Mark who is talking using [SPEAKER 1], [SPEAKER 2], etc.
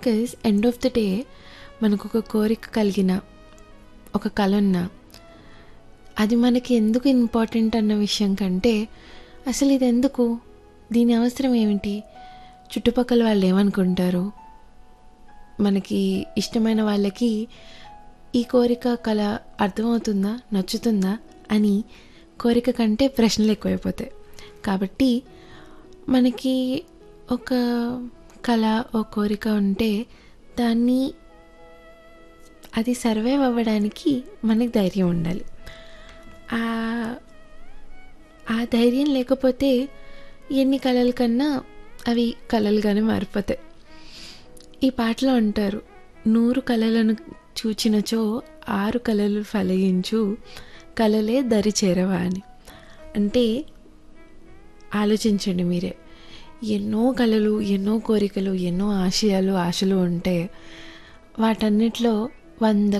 [SPEAKER 1] because end of the day మనకు ఒక కోరిక కలిగిన ఒక కళ ఉన్నా అది మనకి ఎందుకు ఇంపార్టెంట్ అన్న విషయం కంటే అసలు ఇది ఎందుకు దీని అవసరం ఏమిటి చుట్టుపక్కల వాళ్ళు ఏమనుకుంటారు మనకి ఇష్టమైన వాళ్ళకి ఈ కోరిక కళ అర్థమవుతుందా నచ్చుతుందా అని కోరిక కంటే ప్రశ్నలు ఎక్కువైపోతాయి కాబట్టి మనకి ఒక కళ ఓ కోరిక ఉంటే దాన్ని అది సర్వైవ్ అవ్వడానికి మనకి ధైర్యం ఉండాలి ఆ- ఆ ధైర్యం లేకపోతే ఎన్ని కళల కన్నా అవి కళలుగానే మారిపోతాయి ఈ పాటలో అంటారు నూరు కళలను చూచినచో ఆరు కళలు ఫలించు కళలే దరి చేరవా అని అంటే ఆలోచించండి మీరే ఎన్నో కళలు ఎన్నో కోరికలు ఎన్నో ఆశయాలు ఆశలు ఉంటే వాటన్నిటిలో వంద